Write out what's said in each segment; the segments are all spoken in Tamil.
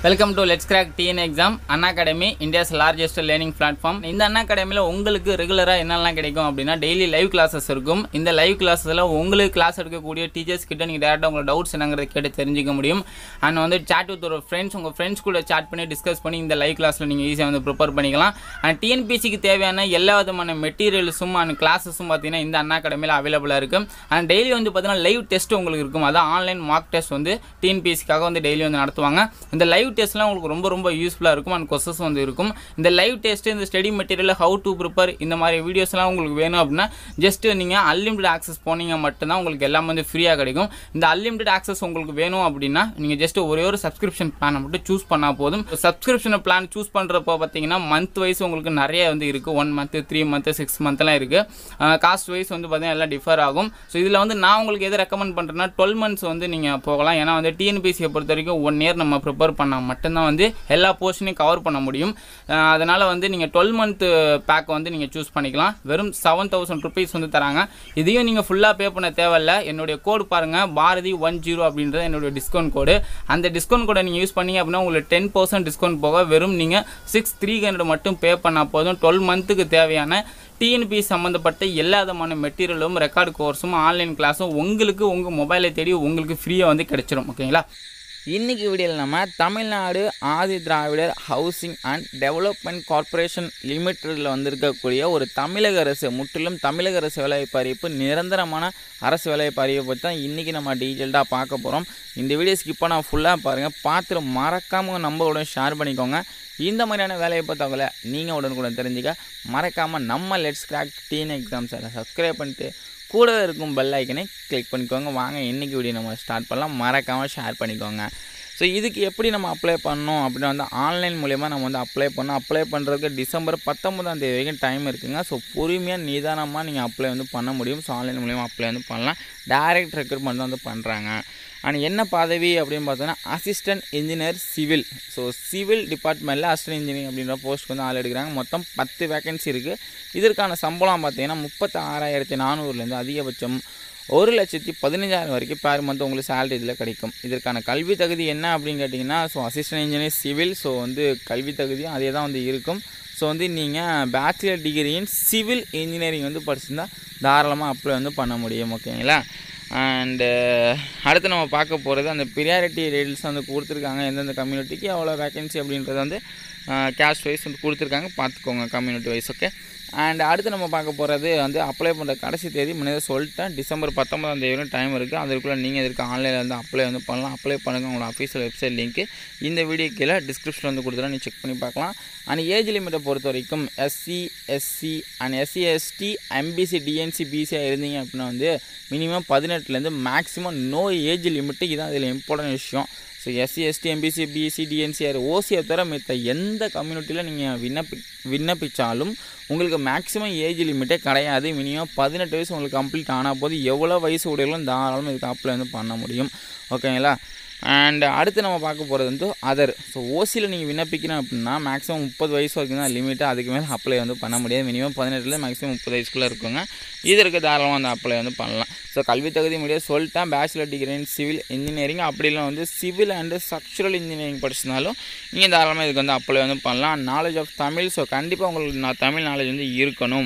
welcome to let's crack TN exam Unacademy India's largest learning platform இந்த அண்ணா அகாடமியில் உங்களுக்கு ரெகுலராக என்னெல்லாம் கிடைக்கும் அப்படின்னா டெய்லி லைவ் கிளாஸஸ் இருக்கும் இந்த லைவ் கிளாஸில் உங்களுக்கு கிளாஸ் எடுக்கக்கூடிய டீச்சர்ஸ் கிட்ட நீங்கள் டேரெக்டாக உங்களோட டவுட்ஸ் என்னங்கிறத கேட்டு தெரிஞ்சுக்க முடியும் அண்ட் வந்து chat வித் ஒரு ஃப்ரெண்ட்ஸ் உங்கள் ஃப்ரெண்ட்ஸ் கூட chat பண்ணி டிஸ்கஸ் பண்ணி இந்த லைவ் கிளாஸில் நீங்கள் ஈஸியாக வந்து ப்ரிப்பேர் பண்ணிக்கலாம் அண்ட் டிஎன்பிசிக்கு தேவையான எல்லா விதமான மெட்டீரியல்ஸும் அண்ட் கிளாஸஸும் பார்த்தீங்கன்னா இந்த அண்ணா அகாடமியில் அவைலபிளாக இருக்குது அண்ட் டெய்லி வந்து பார்த்தீங்கன்னா லைவ் டெஸ்ட் உங்களுக்கு இருக்கும் அதான் ஆன்லைன் மார்க் டெஸ்ட் வந்து டிஎன்பிஎஸ்சிக்காக வந்து டெய்லி வந்து நடத்துவாங்க இந்த லைவ் டெஸ்ட்லாம் உங்களுக்கு ரொம்ப ரொம்ப யூஸ்ஃபுல்லாக இருக்கும் அண்ட் கொஸ்டஸ் வந்து இருக்கும் இந்த லைவ் டெஸ்ட் இந்த study material how to prepare இந்த மாதிரி வீடியோஸ்லாம் உங்களுக்கு வேணும் அப்படின்னா ஜஸ்ட் நீங்கள் அன்லிமிட்டட் ஆக்சஸ் போனீங்க மட்டும்தான் உங்களுக்கு எல்லாம் வந்து ஃப்ரீயாக கிடைக்கும் இந்த அன்லிமிட்டட் ஆக்சஸ் உங்களுக்கு வேணும் அப்படின்னா நீங்கள் ஜஸ்ட் ஒரே ஒரு சப்ஸ்கிரிப்ஷன் பிளானை மட்டும் சூஸ் பண்ணால் போதும் சப்ஸ்கிரிப்ஷன் பிளான் சூஸ் பண்ணுறப்போ பார்த்தீங்கன்னா மந்த் வைஸ் உங்களுக்கு நிறைய வந்து இருக்குது one month three month six மந்த்லாம் இருக்குது காஸ்ட் வைஸ் வந்து பார்த்தீங்கன்னா எல்லாம் டிஃபர் ஆகும் ஸோ இதில் வந்து நான் உங்களுக்கு எதை ரெக்கமெண்ட் பண்ணுறேன்னா டுவெல் மந்த்ஸ் வந்து நீங்கள் போகலாம் ஏன்னா வந்து டிஎன்பிசியை பொறுத்த வரைக்கும் ஒன் இயர் நம்ம ப்ரிப்பேர் பண்ணால் மட்டும்தான் வந்து எல்லா போர்ஷனையும் கவர் பண்ண முடியும் அதனால் வந்து நீங்கள் டுவெல் மந்த் பேக் வந்து நீங்கள் சூஸ் பண்ணிக்கலாம் வெறும் செவன் தௌசண்ட் ருபீஸ் வந்து தராங்க இதையும் நீங்கள் ஃபுல்லாக பே பண்ண தேவையில்ல என்னுடைய கோடு பாருங்கள் பாரதி ஒன் ஜீரோ அப்படின்றது என்னுடைய டிஸ்கவுண்ட் கோடு அந்த டிஸ்கவுண்ட் கோடை நீங்கள் யூஸ் பண்ணீங்க அப்படின்னா உங்களுக்கு டென் பர்சன்ட் டிஸ்கவுண்ட் போக வெறும் நீங்கள் சிக்ஸ் த்ரீ ஹண்ட்ரட் மட்டும் பே பண்ணால் போதும் டுவெல் மந்த்துக்கு தேவையான டிஎன்பி சம்மந்தப்பட்ட எல்லா விதமான மெட்டீரியலும் ரெக்கார்டு கோர்ஸும் ஆன்லைன் கிளாஸும் உங்களுக்கு உங்கள் மொபைலை தேடி உங்களுக்கு ஃப்ரீயாக வந்து கிடைச்சிரும் ஓகேங்களா இன்றைக்கி வீடியோவில் நம்ம Tamil Nadu Adi Dravidar housing and development corporation லிமிட்டடில் வந்திருக்கக்கூடிய ஒரு தமிழக அரசு முற்றிலும் தமிழக அரசு வேலைவாய்ப்பு அறிவிப்பு நிரந்தரமான அரசு வேலைவாய்ப்பு அறிவிப்பை பற்றி தான் இன்றைக்கி நம்ம டீட்டெயில்டாக பார்க்க போகிறோம் இந்த வீடியோ ஸ்கிப் பண்ணால் ஃபுல்லாக பாருங்கள் பார்த்துட்டு மறக்காமல் நம்மளோட ஷேர் பண்ணிக்கோங்க இந்த மாதிரியான வேலைவாய்ப்பு தகவலை நீங்கள் உடனுக்குடன் தெரிஞ்சுக்க மறக்காமல் நம்ம லெட்ஸ் கிராக் டீன் எக்ஸாம்ஸை சப்ஸ்கிரைப் பண்ணிட்டு கூடவே இருக்கும் பெல் ஐக்கனை கிளிக் பண்ணிக்கோங்க வாங்க இன்றைக்கி வீடியோ நம்ம ஸ்டார்ட் பண்ணலாம் மறக்காமல் ஷேர் பண்ணிக்கோங்க ஸோ இதுக்கு எப்படி நம்ம அப்ளை பண்ணோம் அப்படின்னு வந்து ஆன்லைன் மூலயமா நம்ம வந்து அப்ளை பண்ணோம் அப்ளை பண்ணுறதுக்கு டிசம்பர் பத்தொன்பதாம் தேதி வரைக்கும் டைம் இருக்குங்க ஸோ பொறுமையாக நிதானமாக நீங்கள் அப்ளை வந்து பண்ண முடியும் ஸோ ஆன்லைன் மூலயமா அப்ளை வந்து பண்ணலாம் டைரக்ட் ரெக்ரூட்மெண்ட் வந்து பண்ணுறாங்க அண்ட் என்ன பதவி அப்படின்னு பார்த்தோன்னா assistant engineer civil so civil டிபார்ட்மெண்ட்டில் அசிஸ்டன்ட் இன்ஜினியர் அப்படின்ற போஸ்ட் வந்து ஆள் எடுக்கிறாங்க மொத்தம் பத்து வேகன்சி இருக்குது இதற்கான சம்பளம் பார்த்தீங்கன்னா முப்பத்தி ஆறாயிரத்தி நானூறுலேருந்து அதிகபட்சம் ஒரு லட்சத்தி பதினஞ்சாயிரம் வரைக்கும் பேர் மந்த் உங்களுக்கு சேலரி இதில் கிடைக்கும் இதற்கான கல்வி தகுதி என்ன அப்படின்னு கேட்டிங்கன்னா so assistant engineer civil so வந்து கல்வி தகுதியும் அதே தான் வந்து இருக்கும் ஸோ வந்து நீங்கள் bachelor degree in civil engineering வந்து படிச்சிருந்தா தாராளமாக அப்ளை வந்து பண்ண முடியும் ஓகேங்களா அண்டு அடுத்து நம்ம பார்க்க போகிறது அந்த ப்ரியாரிட்டி ரேட்ஸ் வந்து கொடுத்துருக்காங்க எந்தெந்த கம்யூனிட்டிக்கு எவ்வளோ வேகன்சி அப்படின்றத வந்து கேஷ் வைஸ் வந்து கொடுத்துருக்காங்க பார்த்துக்கோங்க கம்யூனிட்டி வைஸ் ஓகே அண்ட் அடுத்து நம்ம பார்க்க போகிறது வந்து அப்ளை பண்ணுற கடைசி தேதி முன்னே சொல்லிட்டேன் டிசம்பர் பத்தொன்பதாம் தேதி வரைக்கும் டைம் இருக்குது அதற்குள்ளே நீங்கள் இதற்கு ஆன்லைனில் வந்து அப்ளை வந்து பண்ணலாம் அப்ளை பண்ணுங்கள் உங்களோட அஃபீஷியல் வெப்சைட் லிங்க்கு இந்த வீடியோ கீழே டிஸ்கிரிப்ஷன் வந்து கொடுத்துருவோம் நீங்கள் செக் பண்ணி பார்க்கலாம் அண்ட் ஏஜ் லிமிட்டை பொறுத்த வரைக்கும் SC SC and SC ST MBC DNC பிசியாக இருந்தீங்க அப்படின்னா வந்து மினிமம் பதினெட்டுலேருந்து மேக்ஸிமம் நோ ஏஜ் லிமிட்டு இதுதான் இதில் இம்பார்ட்டன்ட் விஷயம் so SC ST MBC BSC DNC or ஓசியை தவிர மித்த எந்த கம்யூனிட்டியில் நீங்கள் விண்ணப்பி விண்ணப்பித்தாலும் உங்களுக்கு மேக்ஸிமம் ஏஜ் லிமிட்டே கிடையாது மினிமம் பதினெட்டு வயசு உங்களுக்கு கம்ப்ளீட் ஆனால் போது எவ்வளோ வயசு உடையலும் தாராளமாக இதுக்கு அப்ளை வந்து பண்ண முடியும் ஓகேங்களா அண்ட் அடுத்து நம்ம பார்க்க போகிறது வந்து அதர் ஸோ ஓசியில் நீங்கள் விண்ணப்பிக்கணும் அப்படின்னா மேக்ஸிமம் முப்பது வயசு வரைக்கும் தான் லிமிட்டு அதுக்கு மேலே அப்ளை வந்து பண்ண முடியாது மினிமம் பதினெட்டில் மேக்ஸிமம் முப்பது வயசுக்குள்ளே இருக்குங்க இதற்கு தாராளமாக அந்த அப்ளை வந்து பண்ணலாம் ஸோ கல்வி தகுதி முடியாது சொல்லிட்டேன் bachelor degree in civil engineering அப்படிலாம் வந்து சிவில் அண்டு ஸ்ட்ரக்சரல் இன்ஜினியரிங் படிச்சிருந்தாலும் நீங்கள் தாராளமாக இதுக்கு வந்து அப்ளை வந்து பண்ணலாம் நாலேஜ் ஆஃப் தமிழ் ஸோ கண்டிப்பாக உங்களுக்கு நான் தமிழ் நாலேஜ் வந்து இருக்கணும்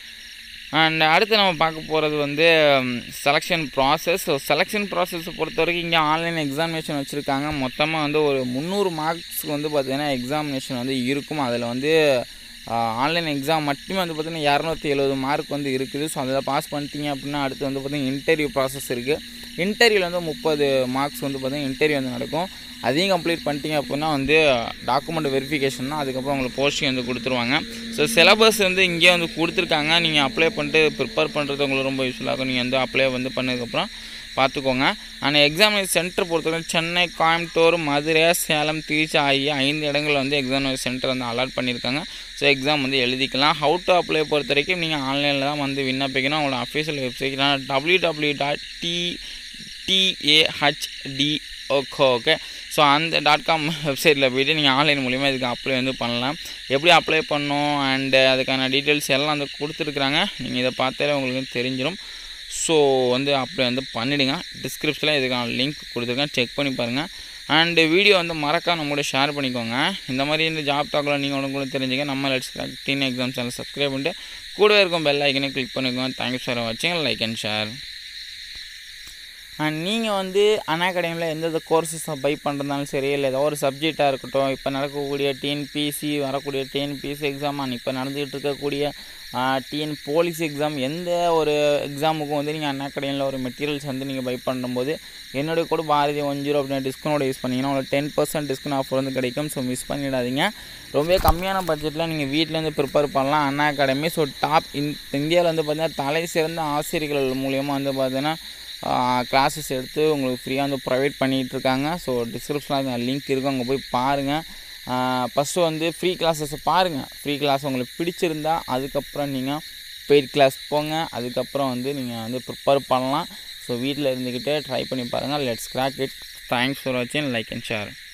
அண்ட் அடுத்து நம்ம பார்க்க போகிறது வந்து செலெக்ஷன் ப்ராசஸ் ஸோ செலெக்ஷன் ப்ராசஸை பொறுத்த வரைக்கும் இங்கே ஆன்லைன் எக்ஸாமினேஷன் வச்சுருக்காங்க மொத்தமாக வந்து ஒரு முந்நூறு மார்க்ஸ்க்கு வந்து பார்த்திங்கன்னா எக்ஸாமினேஷன் வந்து இருக்கும் அதில் வந்து ஆன்லைன் எக்ஸாம் மட்டுமே வந்து பார்த்திங்கன்னா இரநூத்தி எழுபது மார்க் வந்து இருக்குது ஸோ அதில் பாஸ் பண்ணிட்டீங்க அப்படின்னா அடுத்து வந்து பார்த்திங்கன்னா இன்டர்வியூ ப்ராசஸ் இருக்குது இன்டர்வியூவில் வந்து முப்பது மார்க்ஸ் வந்து பார்த்திங்கன்னா இன்டர்வியூ வந்து நடக்கும் அதையும் கம்ப்ளீட் பண்ணிட்டீங்க அப்படின்னா வந்து டாக்குமெண்ட் வெரிஃபிகேஷன் தான் அதுக்கப்புறம் உங்களுக்கு போஸ்டிங் வந்து கொடுத்துருவாங்க ஸோ சிலபஸ் வந்து இங்கே வந்து கொடுத்துருக்காங்க நீங்கள் அப்ளை பண்ணிட்டு ப்ரிப்பேர் பண்ணுறது உங்களுக்கு ரொம்ப யூஸ்ஃபுல்லாக இருக்கும் நீங்கள் வந்து அப்ளை வந்து பண்ணதுக்கப்புறம் பார்த்துக்கோங்க ஆனால் எக்ஸாமினேஷன் சென்டர் பொறுத்தவரைக்கும் சென்னை கோயம்புத்தூர் மதுரை சேலம் திருச்சி ஆகிய ஐந்து இடங்களில் வந்து எக்ஸாமினேஷன் சென்டர் வந்து அலாட் பண்ணியிருக்காங்க ஸோ எக்ஸாம் வந்து எழுதிக்கலாம் ஹவு டு அப்ளை பொறுத்த வரைக்கும் நீங்கள் ஆன்லைனில் தான் வந்து விண்ணப்பிக்கணும் உங்களோட official website W W dot D TAHD okay okay so அந்த டாட் காம் வெப்சைட்டில் போய்ட்டு நீங்கள் ஆன்லைன் மூலிமா இதுக்கு அப்ளை வந்து பண்ணலாம் எப்படி அப்ளை பண்ணணும் அண்டு அதுக்கான டீட்டெயில்ஸ் எல்லாம் வந்து கொடுத்துருக்குறாங்க நீங்கள் இதை பார்த்தாலே உங்களுக்கு தெரிஞ்சிடும் ஸோ வந்து அப்ளை வந்து பண்ணிவிடுங்க டிஸ்கிரிப்ஷனில் இதுக்கான லிங்க் கொடுத்துருக்கேன் செக் பண்ணி பாருங்கள் அண்டு வீடியோ வந்து மறக்காம நம்ம கூட ஷேர் பண்ணிக்கோங்க இந்த மாதிரி இந்த ஜாப் டாக்கில் நீங்கள் உடனே தெரிஞ்சுக்க நம்ம let's TN exam channel subscribe பண்ணிட்டு கூட இருக்கும் பெல் ஐக்கனே கிளிக் பண்ணிக்கோங்க தேங்க்யூ ஃபார் வாட்சிங் லைக் அண்ட் ஷேர் அண்ட் நீங்கள் வந்து அனாகடமியில் எந்தெந்த கோர்சஸை பை பண்ணுறதாலும் சரி இல்லை ஏதோ ஒரு சப்ஜெக்டாக இருக்கட்டும் இப்போ நடக்கக்கூடிய டிஎன்பிசி வரக்கூடிய டிஎன்பிசி எக்ஸாம் அண்ட் இப்போ நடந்துகிட்டு இருக்கக்கூடிய டிஎன் போலீஸ் எக்ஸாம் எந்த ஒரு எக்ஸாமுக்கும் வந்து நீங்கள் அனாகடமியில் ஒரு மெட்டீரியல்ஸ் வந்து நீங்கள் பை பண்ணும்போது என்னுடைய கூட பாரதி ஒன் ஜீரோ அப்படின்னா டிஸ்கவுண்ட் யூஸ் பண்ணிங்கன்னா உங்களுக்கு டென் பர்சன்ட் டிஸ்கவுண்ட் ஆஃபர் வந்து கிடைக்கும் ஸோ மிஸ் பண்ணிடாதீங்க ரொம்ப கம்மியான பட்ஜெட்டில் நீங்கள் வீட்டிலேருந்து ப்ரிப்பேர் பண்ணலாம் அண்ணா அகாடமி ஸோ டாப் இந் இந்தியாவில் வந்து பார்த்தீங்கன்னா தலை சிறந்த ஆசிரியர்கள் மூலியமாக வந்து பார்த்தீங்கன்னா கிளாஸஸ் எடுத்து உங்களுக்கு ஃப்ரீயாக வந்து ப்ரொவைட் பண்ணிகிட்ருக்காங்க ஸோ டிஸ்கிரிப்ஷனில் லிங்க் இருக்கும் அங்கே போய் பாருங்கள் ஃபஸ்ட்டு வந்து ஃப்ரீ கிளாஸஸை பாருங்கள் ஃப்ரீ கிளாஸ் உங்களுக்கு பிடிச்சிருந்தா அதுக்கப்புறம் நீங்கள் பெய்ட் கிளாஸ் போங்க அதுக்கப்புறம் வந்து நீங்கள் வந்து ப்ரிப்பேர் பண்ணலாம் ஸோ வீட்டில் இருந்துக்கிட்டே ட்ரை பண்ணி பாருங்கள் let's crack it thanks for வாட்சிங் லைக் அண்ட் ஷேர்